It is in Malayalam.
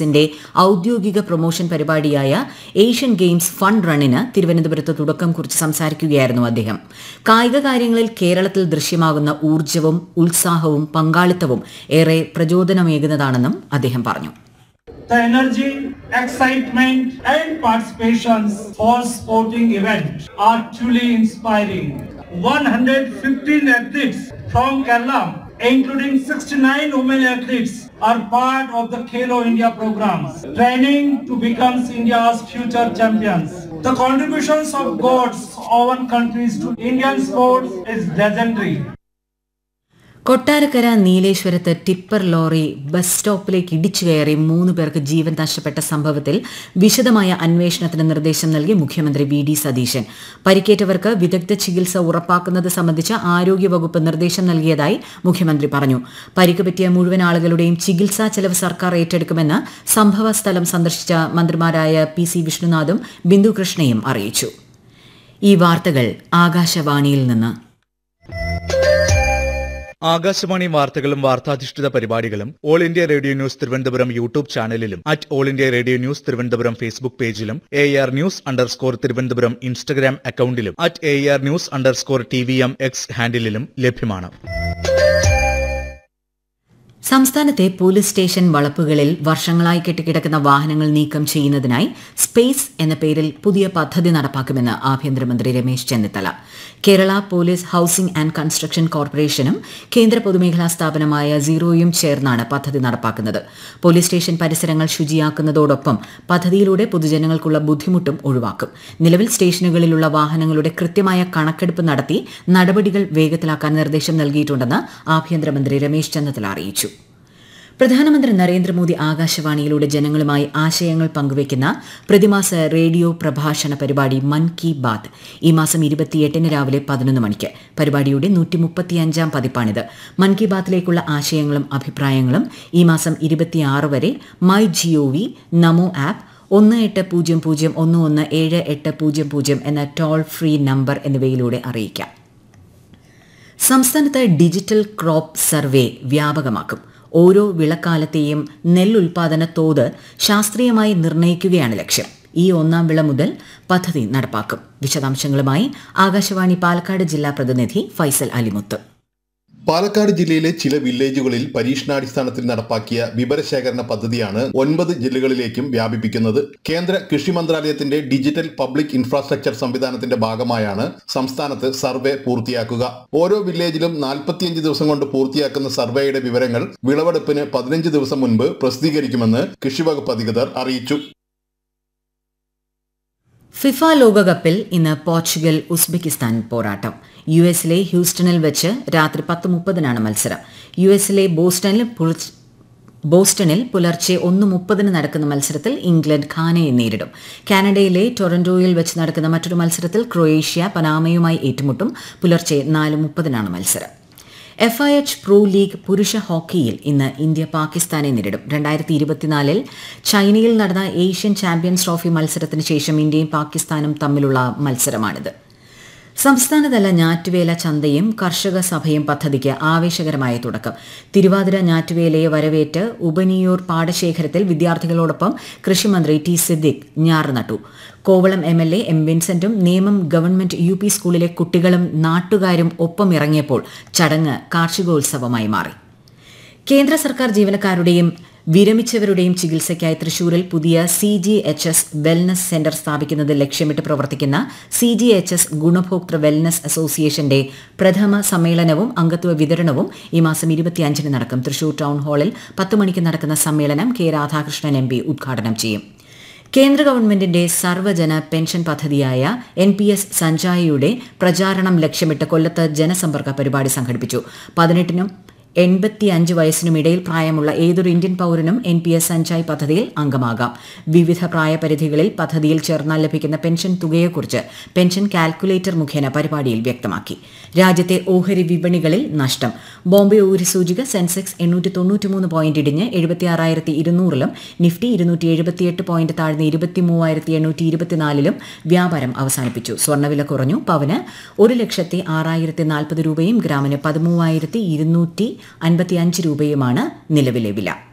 ഗെയിംസിന്റെ ഔദ്യോഗിക പ്രൊമോഷൻ പരിപാടിയായ ഏഷ്യൻ ഗെയിംസ് ഫണ്ട് റണ്ണിന് തിരുവനന്തപുരത്ത് തുടക്കം കുറിച്ച് സംസാരിക്കുകയായിരുന്നു അദ്ദേഹം കായിക കാര്യങ്ങളിൽ കേരളത്തിൽ ദൃശ്യമാകുന്ന ഊർജ്ജവും ഉത്സാഹവും പങ്കാളിത്തവും ഏറെ പ്രചോദനമേകുന്നതാണെന്നും അദ്ദേഹം പറഞ്ഞു The energy, excitement, and participations for sporting events are truly inspiring. 115 athletes from Kerala, including 69 women athletes, are part of the Khelo India programs, training to become India's future champions. The contributions of God's own countries to Indian sports is legendary. Kottarakkara നീലേശ്വരത്ത് ടിപ്പർ ലോറി ബസ് സ്റ്റോപ്പിലേക്ക് ഇടിച്ചു കയറി മൂന്ന് പേർക്ക് ജീവൻ നഷ്ടപ്പെട്ട സംഭവത്തിൽ വിശദമായ അന്വേഷണത്തിന് നിർദ്ദേശം നൽകി മുഖ്യമന്ത്രി വി ഡി സതീശൻ പരിക്കേറ്റവർക്ക് വിദഗ്ധ ചികിത്സ ഉറപ്പാക്കുന്നത് സംബന്ധിച്ച് ആരോഗ്യവകുപ്പ് നിർദ്ദേശം നൽകിയതായി മുഖ്യമന്ത്രി പറഞ്ഞു പരിക്ക് പറ്റിയ മുഴുവൻ ആളുകളുടെയും ചികിത്സാ ചെലവ് സർക്കാർ ഏറ്റെടുക്കുമെന്ന് സംഭവ സ്ഥലം സന്ദർശിച്ച മന്ത്രിമാരായ പി സി വിഷ്ണുനാഥും ബിന്ദു കൃഷ്ണയും അറിയിച്ചു ഈ വാർത്തകൾ ആകാശവാണിയിൽ നിന്ന് ആകാശവാണി വാർത്തകളും വാർത്താധിഷ്ഠിത പരിപാടികളും all India radio news Thiruvananthapuram YouTube ചാനലിലും at all India radio news Thiruvananthapuram Facebook പേജിലും A R news underscore Thiruvananthapuram Instagram അക്കൌണ്ടിലും at A R news underscore T V M X ഹാൻഡിലും ലഭ്യമാണ് സംസ്ഥാനത്തെ പോലീസ് സ്റ്റേഷൻ വളപ്പുകളിൽ വർഷങ്ങളായി കെട്ടിക്കിടക്കുന്ന വാഹനങ്ങൾ നീക്കം ചെയ്യുന്നതിനായി സ്പേസ് എന്ന പേരിൽ പുതിയ പദ്ധതി നടപ്പാക്കുമെന്ന് ആഭ്യന്തരമന്ത്രി Ramesh Chennithala Kerala police housing and construction കോർപ്പറേഷനും കേന്ദ്ര പൊതുമേഖലാ സ്ഥാപനമായ സീറോയും ചേർന്നാണ് പദ്ധതി നടപ്പാക്കുന്നത് പോലീസ് സ്റ്റേഷൻ പരിസരങ്ങൾ ശുചിയാക്കുന്നതോടൊപ്പം പദ്ധതിയിലൂടെ പൊതുജനങ്ങൾക്കുള്ള ബുദ്ധിമുട്ടും ഒഴിവാക്കും നിലവിൽ സ്റ്റേഷനുകളിലുള്ള വാഹനങ്ങളുടെ കൃത്യമായ കണക്കെടുപ്പ് നടത്തി നടപടികൾ വേഗത്തിലാക്കാൻ നിർദ്ദേശം നൽകിയിട്ടുണ്ടെന്ന് ആഭ്യന്തരമന്ത്രി രമേശ് ചെന്നിത്തല അറിയിച്ചു പ്രധാനമന്ത്രി നരേന്ദ്രമോദി ആകാശവാണിയിലൂടെ ജനങ്ങളുമായി ആശയങ്ങൾ പങ്കുവയ്ക്കുന്ന പ്രതിമാസ റേഡിയോ പ്രഭാഷണ പരിപാടി മൻ കി ബാത്ത് ഈ മാസം ഇരുപത്തിയെട്ടിന് രാവിലെ പതിനൊന്ന് മണിക്ക് പരിപാടിയുടെ നൂറ്റി മുപ്പത്തിയഞ്ചാം പതിപ്പാണിത് മൻ കി ബാത്തിലേക്കുള്ള ആശയങ്ങളും അഭിപ്രായങ്ങളും ഈ മാസം ഇരുപത്തിയാറ് വരെ മൈ ജിഒവി നമോ ആപ്പ് ഒന്ന് എട്ട് പൂജ്യം പൂജ്യം ഒന്ന് ഒന്ന് ഏഴ് എട്ട് പൂജ്യം പൂജ്യം എന്ന ടോൾ ഫ്രീ നമ്പർ എന്നിവയിലൂടെ അറിയിക്കാം സംസ്ഥാനത്ത് ഡിജിറ്റൽ ക്രോപ്പ് സർവേ വ്യാപകമാക്കും ഓരോ വിളക്കാലത്തെയും നെല്ലുൽപാദന തോത് ശാസ്ത്രീയമായി നിർണ്ണയിക്കുകയാണ് ലക്ഷ്യം ഈ ഒന്നാം വിള മുതൽ പദ്ധതി നടപ്പാക്കും വിശദാംശങ്ങളുമായി ആകാശവാണി പാലക്കാട് ജില്ലാ പ്രതിനിധി ഫൈസൽ അലിമുത്ത് പാലക്കാട് ജില്ലയിലെ ചില വില്ലേജുകളിൽ പരീക്ഷണാടിസ്ഥാനത്തിൽ നടപ്പാക്കിയ വിവരശേഖരണ പദ്ധതിയാണ് ഒൻപത് ജില്ലകളിലേക്കും വ്യാപിപ്പിക്കുന്നത് കേന്ദ്ര കൃഷി മന്ത്രാലയത്തിന്റെ ഡിജിറ്റൽ പബ്ലിക് ഇൻഫ്രാസ്ട്രക്ചർ സംവിധാനത്തിന്റെ ഭാഗമായാണ് സംസ്ഥാനത്ത് സർവേ പൂർത്തിയാക്കുക ഓരോ വില്ലേജിലും നാൽപ്പത്തിയഞ്ച് ദിവസം കൊണ്ട് പൂർത്തിയാക്കുന്ന സർവേയുടെ വിവരങ്ങൾ വിളവെടുപ്പിന് പതിനഞ്ച് ദിവസം മുൻപ് പ്രസിദ്ധീകരിക്കുമെന്ന് കൃഷിവകുപ്പ് അധികൃതർ അറിയിച്ചു ഫിഫ ലോകകപ്പിൽ ഇന്ന് പോർച്ചുഗൽ ഉസ്ബെക്കിസ്ഥാൻ പോരാട്ടം യു എസിലെ ഹ്യൂസ്റ്റണിൽ വെച്ച് രാത്രി പത്ത് മുപ്പതിനാണ് മത്സരം യു എസിലെ ബോസ്റ്റണിൽ പുലർച്ചെ ബോസ്റ്റണിൽ പുലർച്ചെ ഒന്ന് മുപ്പതിന് നടക്കുന്ന മത്സരത്തിൽ ഇംഗ്ലണ്ട് ഖാനയെ നേരിടും കാനഡയിലെ ടൊറന്റോയിൽ വെച്ച് നടക്കുന്ന മറ്റൊരു മത്സരത്തിൽ ക്രൊയേഷ്യ പനാമയുമായി ഏറ്റുമുട്ടും പുലർച്ചെ നാല് മുപ്പതിനാണ് മത്സരം F I H pro league പുരുഷ ഹോക്കിയിൽ ഇന്ന് ഇന്ത്യ പാകിസ്ഥാനെ നേരിടും രണ്ടായിരത്തി ഇരുപത്തിനാലിൽ ചൈനയിൽ നടന്ന ഏഷ്യൻ ചാമ്പ്യൻസ് ട്രോഫി മത്സരത്തിന് ശേഷം ഇന്ത്യയും പാകിസ്ഥാനും തമ്മിലുള്ള മത്സരമാണിത് സംസ്ഥാനതല ഞാറ്റുവേല ചന്തയും കർഷക സഭയും പദ്ധതിക്ക് ആവേശകരമായ തുടക്കം തിരുവാതിര ഞാറ്റുവേലയെ വരവേറ്റ് ഉപനിയൂർ പാടശേഖരത്തിൽ വിദ്യാർത്ഥികളോടൊപ്പം കൃഷിമന്ത്രി ടി സിദ്ദിഖ് ഞാറ് നട്ടു Kovalam M L A M വിൻസെന്റും നേമം ഗവൺമെന്റ് യു പി സ്കൂളിലെ കുട്ടികളും നാട്ടുകാരും ഒപ്പം ഇറങ്ങിയപ്പോൾ ചടങ്ങ് കാർഷികോത്സവമായി മാറി കേന്ദ്ര സർക്കാർ ജീവനക്കാരുടെയും വിരമിച്ചവരുടെയും ചികിത്സയ്ക്കായി തൃശൂരിൽ പുതിയ C G H S wellness centre സ്ഥാപിക്കുന്നത് ലക്ഷ്യമിട്ട് പ്രവർത്തിക്കുന്ന സി ജി എച്ച് എസ് ഗുണഭോക്തൃ വെൽനസ് അസോസിയേഷന്റെ പ്രഥമ സമ്മേളനവും അംഗത്വ വിതരണവും ഈ മാസം ഇരുപത്തിയഞ്ചിന് നടക്കും തൃശൂർ ടൗൺ ഹാളിൽ പത്ത് മണിക്ക് നടക്കുന്ന സമ്മേളനം കെ രാധാകൃഷ്ണൻ എം പി ഉദ്ഘാടനം ചെയ്യും കേന്ദ്ര ഗവൺമെന്റിന്റെ സർവ്വജന പെൻഷൻ പദ്ധതിയായ എൻ പി എസ് സഞ്ജായിയുടെ പ്രചാരണം ലക്ഷ്യമിട്ട് കൊല്ലത്ത് ജനസമ്പർക്ക പരിപാടി സംഘടിപ്പിച്ചു പതിനെട്ടിനും എൺപത്തി അഞ്ച് വയസ്സിനും ഇടയിൽ പ്രായമുള്ള ഏതൊരു ഇന്ത്യൻ പൌരനും എൻ പി എസ് സഞ്ചായ് പദ്ധതിയിൽ അംഗമാകാം വിവിധ പ്രായപരിധികളിൽ പദ്ധതിയിൽ ചേർന്നാൽ ലഭിക്കുന്ന പെൻഷൻ തുകയെക്കുറിച്ച് പെൻഷൻ കാൽക്കുലേറ്റർ മുഖേന പരിപാടിയിൽ വ്യക്തമാക്കി രാജ്യത്തെ ഓഹരി വിപണികളിൽ നഷ്ടം ബോംബെ ഓഹരി സൂചിക സെൻസെക്സ് എണ്ണൂറ്റി തൊണ്ണൂറ്റിമൂന്ന് പോയിന്റ് ഇടിഞ്ഞ് എഴുപത്തിയാറായിരത്തി ഇരുന്നൂറിലും നിഫ്റ്റി ഇരുന്നൂറ്റി എഴുപത്തിയെട്ട് പോയിന്റ് താഴ്ന്ന് ഇരുപത്തി മൂവായിരത്തി എണ്ണൂറ്റി ഇരുപത്തിനാലിലും വ്യാപാരം അവസാനിപ്പിച്ചു സ്വർണ്ണവില കുറഞ്ഞു പവന് ഒരു ലക്ഷത്തി ആറായിരത്തി നാൽപ്പത് രൂപയും ഗ്രാമിന് പതിമൂവായിരത്തി ഇരുന്നൂറ്റി അൻപത്തി അഞ്ച് രൂപയുമാണ് നിലവിലെ വില